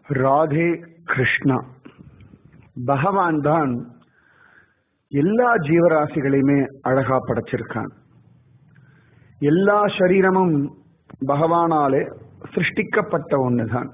ராதே கிருஷ்ணா பகவான் தான் எல்லா ஜீவராசிகளையுமே அழகா படைச்சிருக்கான் எல்லா சரீரமும் பகவானாலே சிருஷ்டிக்கப்பட்ட ஒண்ணுதான்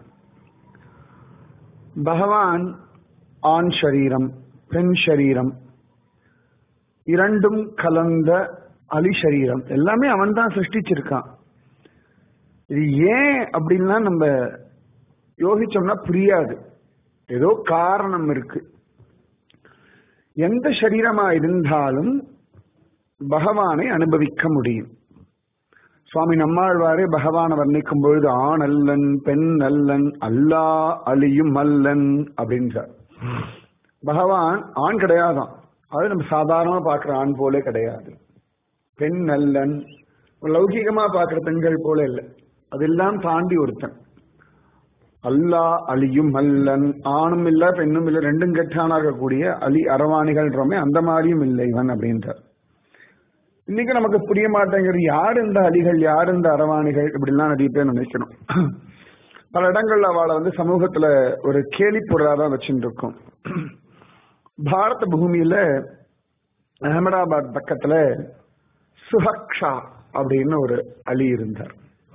பகவான் ஆண் சரீரம் பெண் சரீரம் இரண்டும் கலந்த அலி சரீரம் எல்லாமே அவன் தான் சிருஷ்டிச்சிருக்கான் இது ஏன் அப்படின்னா நம்ம யோசிச்சோம்னா புரியாது ஏதோ காரணம் இருக்கு எந்த சரீரமா இருந்தாலும் பகவானை அனுபவிக்க முடியும் சுவாமி நம்மாழ்வாரே பகவானை வர்ணிக்கும் பொழுது ஆண் அல்லன் பெண் அல்லன் அல்லா அலியும் அல்லன் அப்படின்றார் பகவான் ஆண் கிடையாதான் அது நம்ம சாதாரணமா பார்க்கிற ஆண் போல கிடையாது பெண் அல்லன் லௌகிகமா பார்க்கிற பெண்கள் போல இல்லை அதெல்லாம் தாண்டி ஒருத்தன் அல்லா அலியும் அல்லன் ஆணும் இல்ல பெண்ணும் இல்ல ரெண்டும் கெட்டானா இருக்கக்கூடிய அலி அரவாணிகள்ன்றோமே அந்த மாதிரியும் இல்லை இவன் அப்படின்றார் இன்னைக்கு நமக்கு புரிய மாட்டேங்கிறது யார் இந்த அலிகள் யார் இந்த அரவாணிகள் இப்படிலாம் நிறைய பேர் நினைக்கணும் பல இடங்கள்ல அவளை வந்து சமூகத்துல ஒரு கேலி பொருளாதான் வச்சுட்டு இருக்கோம் பாரத பூமியில அகமதாபாத் பக்கத்துல சுஹக்ஷா அப்படின்னு ஒரு அலி இருந்தார்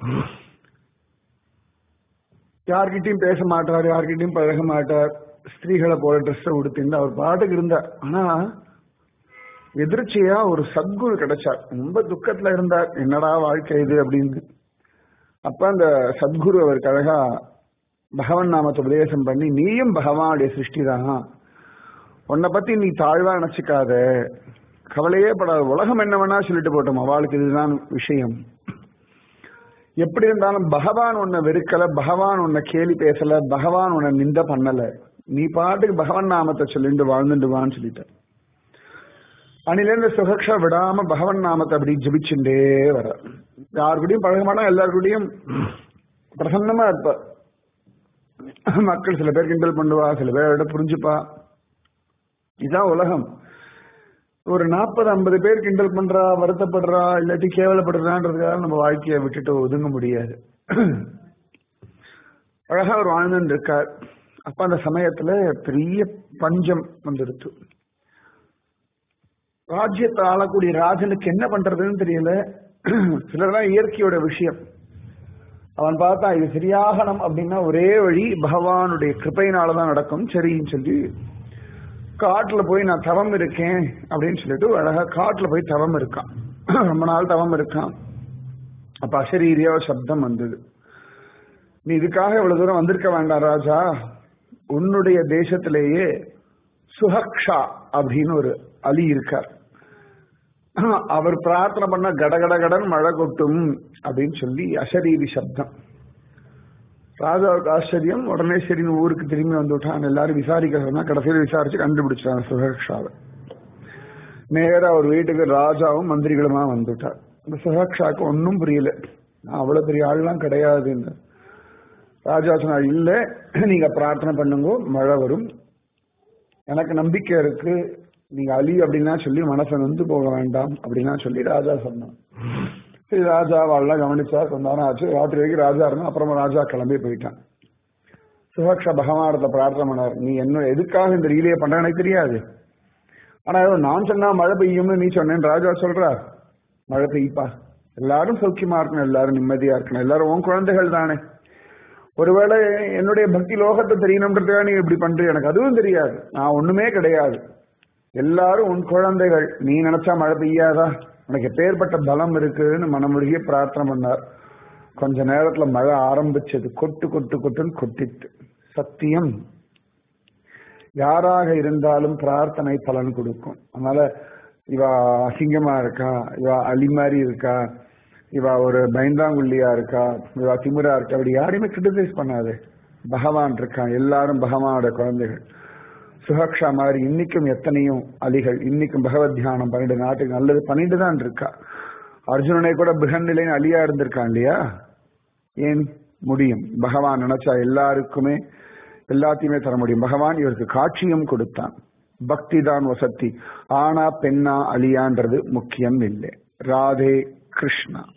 யார்கிட்டயும் பேச மாட்டார் யார்கிட்டயும் பழக மாட்டார் ஸ்திரீகளை போல ட்ரெஸ் உடுத்திருந்து அவர் பாட்டுக்கு இருந்தார் ஆனா எதிர்ச்சியா ஒரு சத்குரு கிடைச்சார் ரொம்ப துக்கத்துல இருந்தார் என்னடா வாழ்க்கை இது அப்படின்னு அப்ப அந்த சத்குரு அவருக்கு அழகா பகவன் நாமத்தை உபதேசம் பண்ணி நீயும் பகவானுடைய சிருஷ்டி தான் உன்னை பத்தி நீ தாழ்வா நினைச்சுக்காத கவலையே படாத உலகம் என்ன வேணா சொல்லிட்டு போட்டோம் அவளுக்கு இதுதான் விஷயம் எப்படி இருந்தாலும் பகவான் உன்னை வெறுக்கல பகவான் உன்னை கேலி பேசல பகவான் உன்னை நிந்த பண்ணல நீ பாட்டுக்கு பகவான் நாமத்தை சொல்லிட்டு வாழ்ந்துட்டு வான்னு சொல்லிட்ட அணிலேருந்து சுகக்ஷா விடாம பகவன் நாமத்தை அப்படி ஜபிச்சுட்டே வர யாருக்கூடயும் பழக மாட்டா எல்லாருக்கூடயும் பிரசன்னமா இருப்ப மக்கள் சில பேர் கிண்டல் பண்ணுவா சில பேரோட புரிஞ்சுப்பா இதுதான் உலகம் ஒரு நாற்பது ஐம்பது பேர் கிண்டல் பண்றா வருத்தப்படுறா இல்லாட்டி கேவலப்படுறான்றதுக்காக நம்ம வாழ்க்கையை விட்டுட்டு ஒதுங்க முடியாது அழகா ஒரு வாழ்ந்தன் இருக்கார் அப்ப அந்த சமயத்துல பெரிய பஞ்சம் வந்துடுத்து ராஜ்யத்தை ஆளக்கூடிய ராஜனுக்கு என்ன பண்றதுன்னு தெரியல சிலர்லாம் இயற்கையோட விஷயம் அவன் பார்த்தா இது சரியாகணும் அப்படின்னா ஒரே வழி பகவானுடைய கிருப்பையினாலதான் நடக்கும் சரின்னு சொல்லி காட்டுல போய் நான் தவம் இருக்கேன் அப்படின்னு சொல்லிட்டு அழகா காட்டுல போய் தவம் இருக்கான் ரொம்ப நாள் தவம் இருக்கான் அப்ப அசரீரியா சப்தம் வந்தது நீ இதுக்காக இவ்வளவு தூரம் வந்திருக்க வேண்டாம் ராஜா உன்னுடைய தேசத்திலேயே சுஹக்ஷா அப்படின்னு ஒரு அலி இருக்கார் அவர் பிரார்த்தனை பண்ண கடகட கடன் மழை கொட்டும் அப்படின்னு சொல்லி அசரீரி சப்தம் ராஜாவுக்கு ஆச்சரியம் உடனே சரின்னு ஊருக்கு திரும்பி வந்து விட்டான் எல்லாரும் விசாரிக்க சொன்னா கடைசியில் விசாரிச்சு கண்டுபிடிச்சாங்க சுஹக்ஷாவை நேரா ஒரு வீட்டுக்கு ராஜாவும் மந்திரிகளுமா வந்துட்டார் இந்த சுஹக்ஷாக்கு ஒன்னும் புரியல நான் அவ்வளவு பெரிய ஆள்லாம் கிடையாதுன்னு ராஜா சொன்னார் இல்ல நீங்க பிரார்த்தனை பண்ணுங்க மழை வரும் எனக்கு நம்பிக்கை இருக்கு நீங்க அலி அப்படின்னா சொல்லி மனசை நொந்து போக வேண்டாம் அப்படின்னா சொல்லி ராஜா சொன்னான் சரி ராஜா வாழலாம் கவனிச்சா கொஞ்ச நேரம் ஆச்சு ராத்திரி வரைக்கும் ராஜா இருந்தா அப்புறமா ராஜா கிளம்பி போயிட்டான் சுபக்ஷ பகவானத்தை பிரார்த்தனை பண்ணார் நீ என்ன எதுக்காக இந்த ரீதியை பண்ற எனக்கு தெரியாது ஆனா ஏதோ நான் சொன்னா மழை பெய்யும்னு நீ சொன்னேன்னு ராஜா சொல்றார் மழை பெய்ப்பா எல்லாரும் சௌக்கியமா இருக்கணும் எல்லாரும் நிம்மதியா இருக்கணும் எல்லாரும் உன் குழந்தைகள் தானே ஒருவேளை என்னுடைய பக்தி லோகத்தை தெரியணுன்றதுக்காக நீ இப்படி பண்ற எனக்கு அதுவும் தெரியாது நான் ஒண்ணுமே கிடையாது எல்லாரும் உன் குழந்தைகள் நீ நினைச்சா மழை பெய்யாதா உனக்கு எப்பேற்பட்ட பலம் இருக்குன்னு மனமுழுகிய பிரார்த்தனை பண்ணார் கொஞ்ச நேரத்துல மழை ஆரம்பிச்சது கொட்டு கொட்டு கொட்டுன்னு கொட்டிட்டு சத்தியம் யாராக இருந்தாலும் பிரார்த்தனை பலன் கொடுக்கும் அதனால இவா அசிங்கமா இருக்கா இவா அலி மாதிரி இருக்கா இவா ஒரு பயந்தாங்குள்ளியா இருக்கா இவா திமுறா இருக்கா அப்படி யாரையுமே கிரிட்டிசைஸ் பண்ணாது பகவான் இருக்கான் எல்லாரும் பகவானோட குழந்தைகள் சுஹக்ஷா மாதிரி இன்னைக்கும் எத்தனையும் அலிகள் இன்னைக்கும் பகவத் தியானம் பண்ணிட்டு நாட்டுக்கு நல்லது பண்ணிட்டு தான் இருக்கா அர்ஜுனனை கூட பிருகன் நிலைன்னு அலியா இருந்திருக்கான் இல்லையா ஏன் முடியும் பகவான் நினைச்சா எல்லாருக்குமே எல்லாத்தையுமே தர முடியும் பகவான் இவருக்கு காட்சியும் கொடுத்தான் பக்தி தான் வசத்தி ஆனா பெண்ணா அலியான்றது முக்கியம் இல்லை ராதே கிருஷ்ணா